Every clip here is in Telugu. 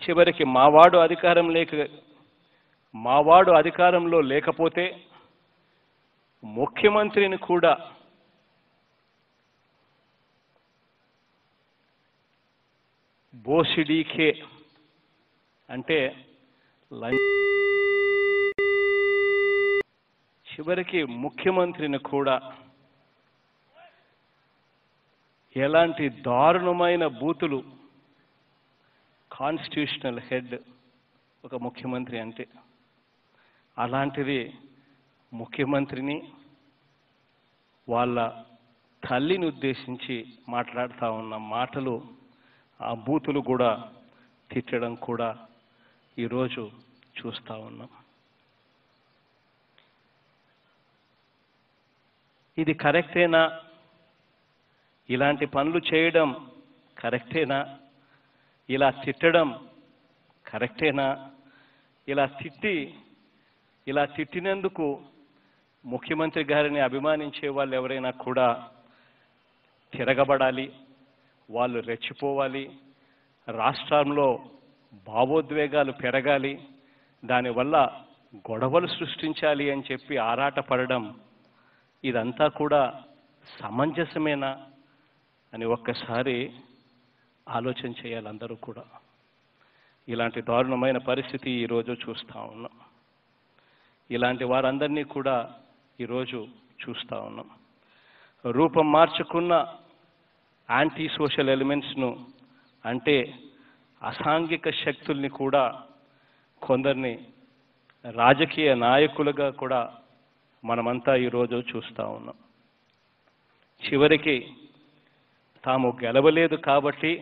చివరికి మావాడు అధికారం లేక మావాడు అధికారంలో లేకపోతే ముఖ్యమంత్రిని కూడా బోసిడీకే అంటే లం- చివరికి ముఖ్యమంత్రిని కూడా ఎలాంటి దారుణమైన బూతులు కాన్స్టిట్యూషనల్ హెడ్ ఒక ముఖ్యమంత్రి అంటే అలాంటిది ముఖ్యమంత్రిని వాళ్ళ తల్లిని ఉద్దేశించి మాట్లాడుతూ ఉన్న మాటలు ఆ బూతులు కూడా తిట్టడం కూడా ఈరోజు చూస్తూ ఉన్నాం ఇది కరెక్టేనా ఇలాంటి పనులు చేయడం కరెక్టేనా ఇలా తిట్టడం కరెక్టేనా ఇలా తిట్టి ఇలా తిట్టినందుకు ముఖ్యమంత్రి గారిని అభిమానించే వాళ్ళు ఎవరైనా కూడా తిరగబడాలి వాళ్ళు రెచ్చిపోవాలి రాష్ట్రంలో భావోద్వేగాలు పెరగాలి దానివల్ల గొడవలు సృష్టించాలి అని చెప్పి ఆరాటపడడం ఇదంతా కూడా సమంజసమేనా అని ఒక్కసారి ఆలోచన చేయాలి అందరూ కూడా ఇలాంటి దారుణమైన పరిస్థితి ఈరోజు చూస్తూ ఉన్నాం ఇలాంటి వారందరినీ కూడా ఈరోజు చూస్తూ ఉన్నాం రూపం మార్చుకున్న యాంటీ సోషల్ ఎలిమెంట్స్ను అంటే అసాంఘిక శక్తుల్ని కూడా కొందరిని రాజకీయ నాయకులుగా కూడా మనమంతా ఈరోజు చూస్తూ ఉన్నాం చివరికి తాము గెలవలేదు కాబట్టి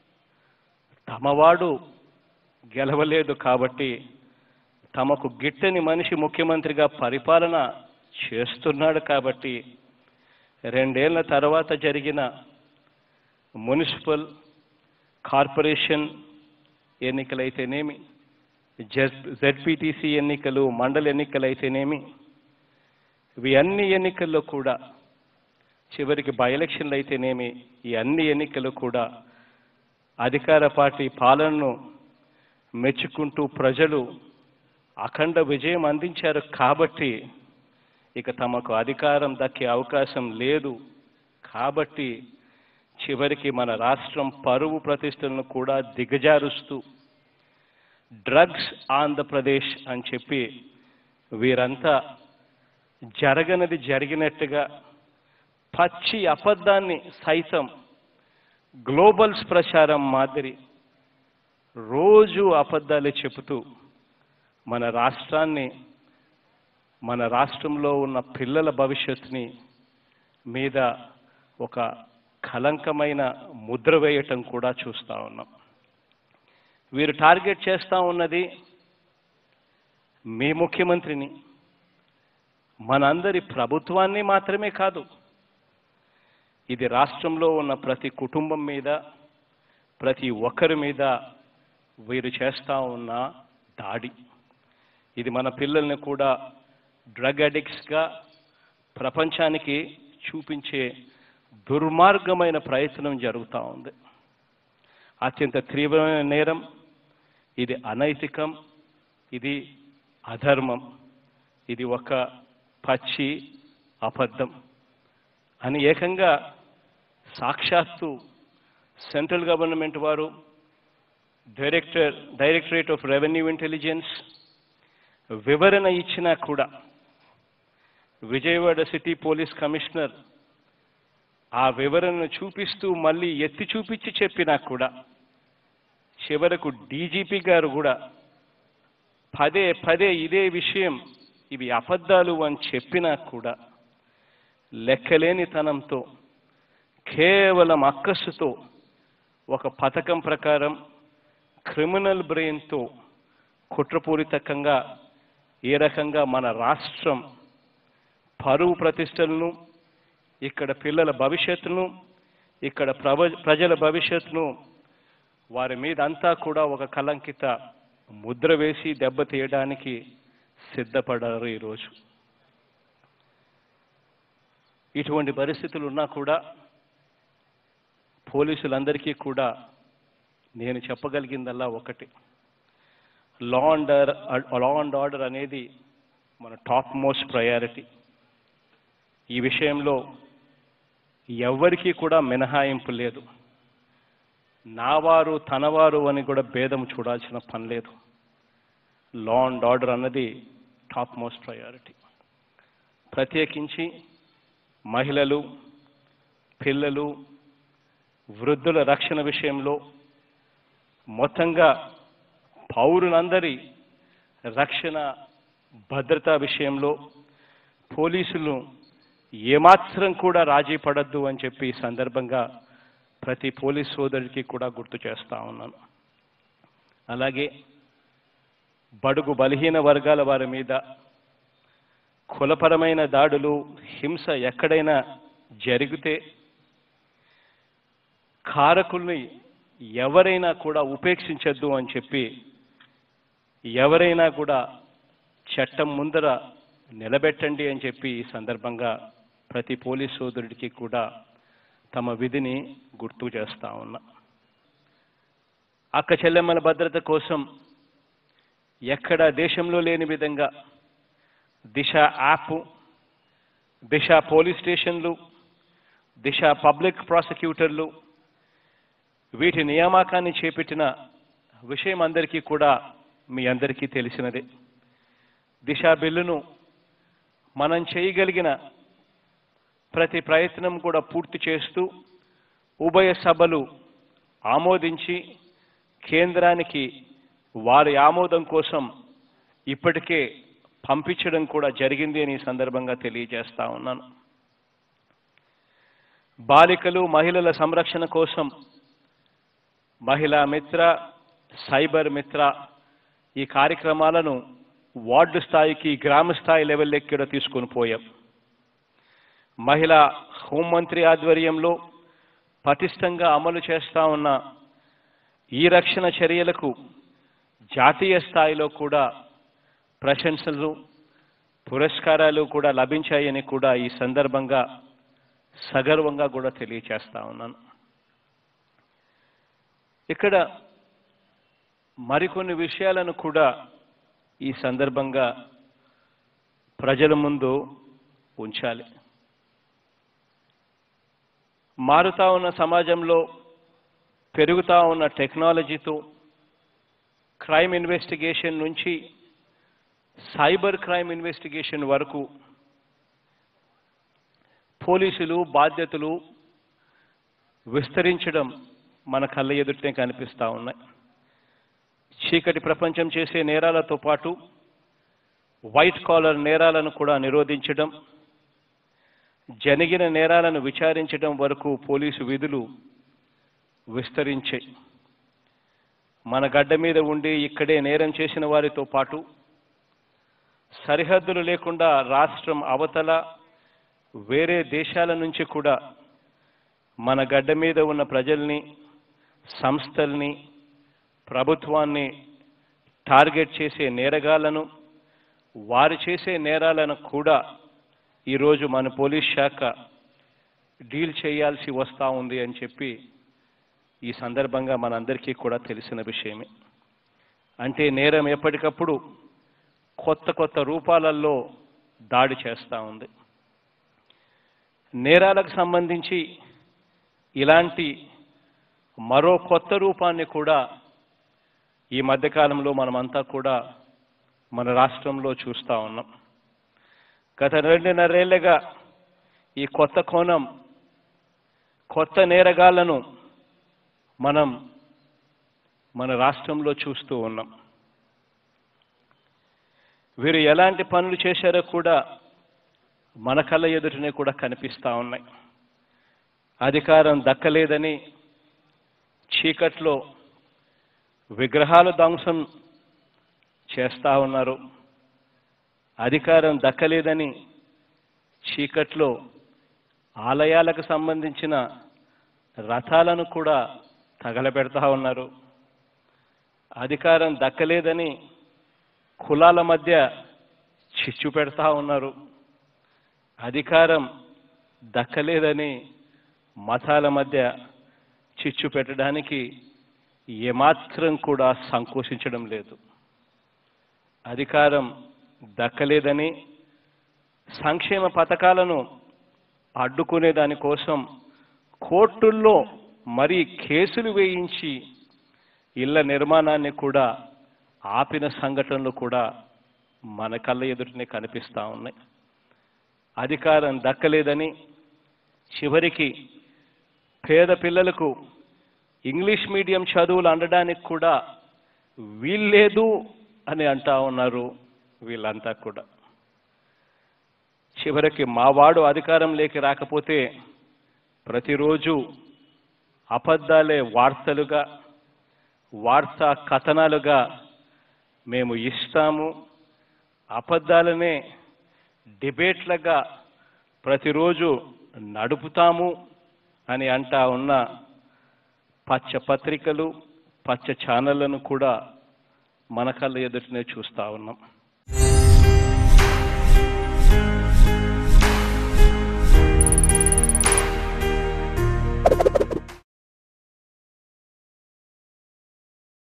తమవాడు గెలవలేదు కాబట్టి తమకు గిట్టని మనిషి ముఖ్యమంత్రిగా పరిపాలన చేస్తున్నాడు కాబట్టి రెండేళ్ల తర్వాత జరిగిన మున్సిపల్ కార్పొరేషన్ ఎన్నికలైతేనేమి జెడ్ జెడ్పీటీసీ ఎన్నికలు మండల ఎన్నికలు అయితేనేమి ఇవి అన్ని ఎన్నికల్లో కూడా చివరికి బై ఎలక్షన్లు అయితేనేమి ఈ అన్ని ఎన్నికలు కూడా అధికార పార్టీ పాలనను మెచ్చుకుంటూ ప్రజలు అఖండ విజయం అందించారు కాబట్టి ఇక తమకు అధికారం దక్కే అవకాశం లేదు కాబట్టి చివరికి మన రాష్ట్రం పరువు ప్రతిష్టలను కూడా దిగజారుస్తూ డ్రగ్స్ ఆంధ్రప్రదేశ్ అని చెప్పి వీరంతా జరగనది జరిగినట్టుగా పచ్చి అబద్ధాన్ని సైతం గ్లోబల్స్ ప్రచారం మాదిరి రోజు అబద్ధాలే చెబుతూ మన రాష్ట్రాన్ని మన రాష్ట్రంలో ఉన్న పిల్లల భవిష్యత్తుని మీద ఒక కలంకమైన ముద్ర వేయటం కూడా చూస్తూ ఉన్నాం వీరు టార్గెట్ చేస్తూ ఉన్నది మీ ముఖ్యమంత్రిని మనందరి ప్రభుత్వాన్ని మాత్రమే కాదు ఇది రాష్ట్రంలో ఉన్న ప్రతి కుటుంబం మీద ప్రతి ఒక్కరి మీద వీరు చేస్తూ ఉన్న దాడి ఇది మన పిల్లల్ని కూడా డ్రగ్ అడిక్ట్స్గా ప్రపంచానికి చూపించే దుర్మార్గమైన ప్రయత్నం జరుగుతూ ఉంది అత్యంత తీవ్రమైన నేరం ఇది అనైతికం ఇది అధర్మం ఇది ఒక పచ్చి అబద్ధం అని ఏకంగా సాక్షాత్తు సెంట్రల్ గవర్నమెంట్ వారు director directorate of revenue intelligence వివరణ ఇచ్చినా కూడా విజయవాడ సిటీ పోలీస్ కమిషనర్ ఆ వివరణను చూపిస్తూ మళ్ళీ ఎత్తి చూపించి చెప్పినా కూడా చివరకు డీజీపీ గారు కూడా పదే పదే ఇదే విషయం ఇవి అబద్ధాలు అని చెప్పినా కూడా లెక్కలేనితనంతో కేవలం అక్కస్సుతో ఒక పథకం ప్రకారం క్రిమినల్ బ్రెయిన్తో కుట్రపూరితకంగా ఏ రకంగా మన రాష్ట్రం పరువు ప్రతిష్టలను ఇక్కడ పిల్లల భవిష్యత్తును ఇక్కడ ప్రవ ప్రజల భవిష్యత్తును వారి మీద అంతా కూడా ఒక కలంకిత ముద్ర వేసి దెబ్బతీయడానికి సిద్ధపడ్డారు ఈరోజు ఇటువంటి పరిస్థితులు ఉన్నా కూడా పోలీసులందరికీ కూడా నేను చెప్పగలిగిందల్లా ఒకటి law and law and order అనేది మన టాప్ మోస్ట్ ప్రయారిటీ ఈ విషయంలో ఎవ్వరికీ కూడా మినహాయింపు లేదు నావారు తనవారు అని కూడా భేదం చూడాల్సిన పని లేదు లా అండ్ ఆర్డర్ అన్నది టాప్ మోస్ట్ ప్రయారిటీ ప్రత్యేకించి మహిళలు పిల్లలు వృద్ధుల రక్షణ విషయంలో మొత్తంగా పౌరులందరి రక్షణ భద్రతా విషయంలో పోలీసులు ఏమాత్రం కూడా రాజీ పడద్దు అని చెప్పి ఈ సందర్భంగా ప్రతి పోలీస్ సోదరుడికి కూడా గుర్తు చేస్తా ఉన్నాను అలాగే బడుగు బలహీన వర్గాల వారి మీద కులపరమైన దాడులు హింస ఎక్కడైనా జరిగితే కారకుల్ని ఎవరైనా కూడా ఉపేక్షించద్దు అని చెప్పి ఎవరైనా కూడా చట్టం ముందర నిలబెట్టండి అని చెప్పి ఈ సందర్భంగా ప్రతి పోలీస్ సోదరుడికి కూడా తమ విధిని గుర్తు చేస్తా ఉన్నా అక్క చెల్లెమ్మల భద్రత కోసం ఎక్కడ దేశంలో లేని విధంగా దిశ యాప్ దిశ పోలీస్ స్టేషన్లు దిశ పబ్లిక్ ప్రాసిక్యూటర్లు వీటి నియామకాన్ని చేపట్టిన విషయం అందరికీ కూడా మీ అందరికీ తెలిసినదే దిశ బిల్లును మనం చేయగలిగిన ప్రతి ప్రయత్నం కూడా పూర్తి చేస్తూ ఉభయ సభలు ఆమోదించి కేంద్రానికి వారి ఆమోదం కోసం ఇప్పటికే పంపించడం కూడా జరిగింది అని ఈ సందర్భంగా తెలియజేస్తా ఉన్నాను బాలికలు మహిళల సంరక్షణ కోసం మహిళా మిత్ర సైబర్ మిత్ర ఈ కార్యక్రమాలను వార్డు స్థాయికి గ్రామ స్థాయి లెవెల్లోకి కూడా తీసుకొని పోయాం మహిళా హోంమంత్రి ఆధ్వర్యంలో పటిష్టంగా అమలు చేస్తా ఉన్న ఈ రక్షణ చర్యలకు జాతీయ స్థాయిలో కూడా ప్రశంసలు పురస్కారాలు కూడా లభించాయని కూడా ఈ సందర్భంగా సగర్వంగా కూడా తెలియచేస్తా ఉన్నాను ఇక్కడ మరికొన్ని విషయాలను కూడా ఈ సందర్భంగా ప్రజల ముందు ఉంచాలి మారుతా ఉన్న సమాజంలో పెరుగుతా ఉన్న టెక్నాలజీతో క్రైమ్ ఇన్వెస్టిగేషన్ నుంచి సైబర్ క్రైమ్ ఇన్వెస్టిగేషన్ వరకు పోలీసులు బాధ్యతలు విస్తరించడం మన కళ్ళ ఎదుటే కనిపిస్తూ ఉన్నాయి చీకటి ప్రపంచం చేసే నేరాలతో పాటు వైట్ కాలర్ నేరాలను కూడా నిరోధించడం జరిగిన నేరాలను విచారించడం వరకు పోలీసు విధులు విస్తరించాయి మన గడ్డ మీద ఉండి ఇక్కడే నేరం చేసిన వారితో పాటు సరిహద్దులు లేకుండా రాష్ట్రం అవతల వేరే దేశాల నుంచి కూడా మన గడ్డ మీద ఉన్న ప్రజల్ని సంస్థల్ని ప్రభుత్వాన్ని టార్గెట్ చేసే నేరగాళ్లను వారు చేసే నేరాలను కూడా ఈరోజు మన పోలీస్ శాఖ డీల్ చేయాల్సి వస్తూ ఉంది అని చెప్పి ఈ సందర్భంగా మనందరికీ కూడా తెలిసిన విషయమే అంటే నేరం ఎప్పటికప్పుడు కొత్త కొత్త రూపాలలో దాడి చేస్తూ ఉంది నేరాలకు సంబంధించి ఇలాంటి మరో కొత్త రూపాన్ని కూడా ఈ మధ్యకాలంలో మనమంతా కూడా మన రాష్ట్రంలో చూస్తూ ఉన్నాం గత రెండున్నరేళ్లుగా ఈ కొత్త కోణం కొత్త నేరగాళ్లను మనం మన రాష్ట్రంలో చూస్తూ ఉన్నాం వీరు ఎలాంటి పనులు చేశారో కూడా మన కళ్ళ ఎదుటనే కూడా కనిపిస్తూ ఉన్నాయి అధికారం దక్కలేదని చీకట్లో విగ్రహాలు ధ్వంసం చేస్తూ ఉన్నారు అధికారం దక్కలేదని చీకట్లో ఆలయాలకు సంబంధించిన రథాలను కూడా తగలబెడతా ఉన్నారు అధికారం దక్కలేదని కులాల మధ్య చిచ్చు పెడతా ఉన్నారు అధికారం దక్కలేదని మతాల మధ్య చిచ్చు పెట్టడానికి ఏమాత్రం కూడా సంకోచించడం లేదు అధికారం దక్కలేదని సంక్షేమ పథకాలను అడ్డుకునే దానికోసం కోర్టుల్లో మరీ కేసులు వేయించి ఇళ్ల నిర్మాణాన్ని కూడా ఆపిన సంఘటనలు కూడా మన కళ్ళ ఎదుటనే కనిపిస్తా ఉన్నాయి అధికారం దక్కలేదని చివరికి పేద పిల్లలకు ఇంగ్లీష్ మీడియం చదువులు అందడానికి కూడా వీల్లేదు అని అంటా ఉన్నారు వీళ్ళంతా కూడా చివరికి మావాడు అధికారంలోకి రాకపోతే ప్రతిరోజు అబద్ధాలే వార్తలుగా వార్తా కథనాలుగా మేము ఇస్తాము అబద్ధాలనే డిబేట్లుగా ప్రతిరోజు నడుపుతాము అని అంటా ఉన్న పచ్చ పత్రికలు పచ్చ ఛానళ్లను కూడా మన కళ్ళ ఎదుటనే చూస్తా ఉన్నాం